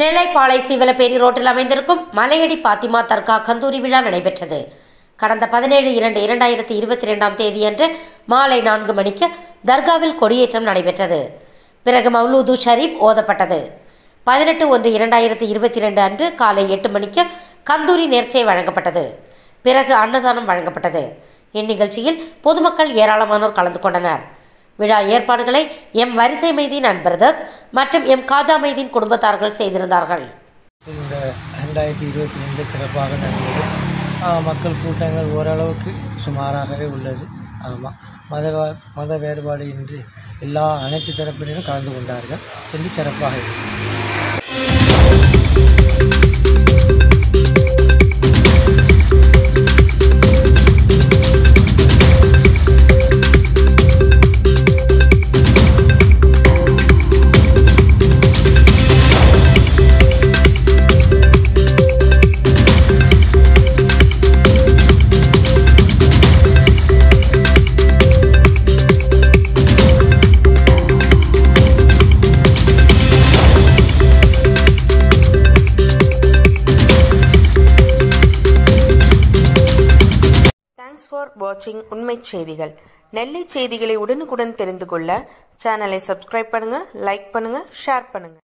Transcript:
நெல்லை பாளை சீவலப்பேரி ரோட்டில் அமைந்திருக்கும் மலையடி பாத்திமா தர்கா கந்தூரி விழா நடைபெற்றது கடந்த பதினேழு இரண்டு இரண்டாயிரத்தி இருபத்தி ரெண்டாம் தேதியன்று மாலை நான்கு மணிக்கு தர்காவில் கொடியேற்றம் நடைபெற்றது பிறகு மௌலூது ஷரீப் ஓதப்பட்டது பதினெட்டு ஒன்று இரண்டாயிரத்தி இருபத்தி ரெண்டு அன்று காலை எட்டு மணிக்கு கந்தூரி நேர்ச்சை வழங்கப்பட்டது பிறகு அன்னதானம் வழங்கப்பட்டது இந்நிகழ்ச்சியில் பொதுமக்கள் ஏராளமானோர் கலந்து கொண்டனர் விழா ஏற்பாடுகளை M Varisai Maideen and brothers மற்றும் எம் காஜா மைதீன் குடும்பத்தார்கள் செய்திருந்தார்கள் இந்த ரெண்டாயிரத்தி இருபத்தி ரெண்டு சிறப்பாக நடந்தது ஆ, மக்கள் கூட்டங்கள் ஓரளவுக்கு சுமாராகவே உள்ளது ஆமாம் மத வா- மத வேறுபாடு இன்றி எல்லா அனைத்து தரப்பினரும் கலந்து கொண்டார்கள் சொல்லி சிறப்பாக இருந்தது தேங்க்ஸ் ஃபார் வாட்சிங் உண்மை செய்திகள் நெல்லை செய்திகளை உடனுக்குடன் தெரிந்து கொள்ள சேனலை சப்ஸ்கிரைப் பண்ணுங்க லைக் பண்ணுங்க ஷேர் பண்ணுங்க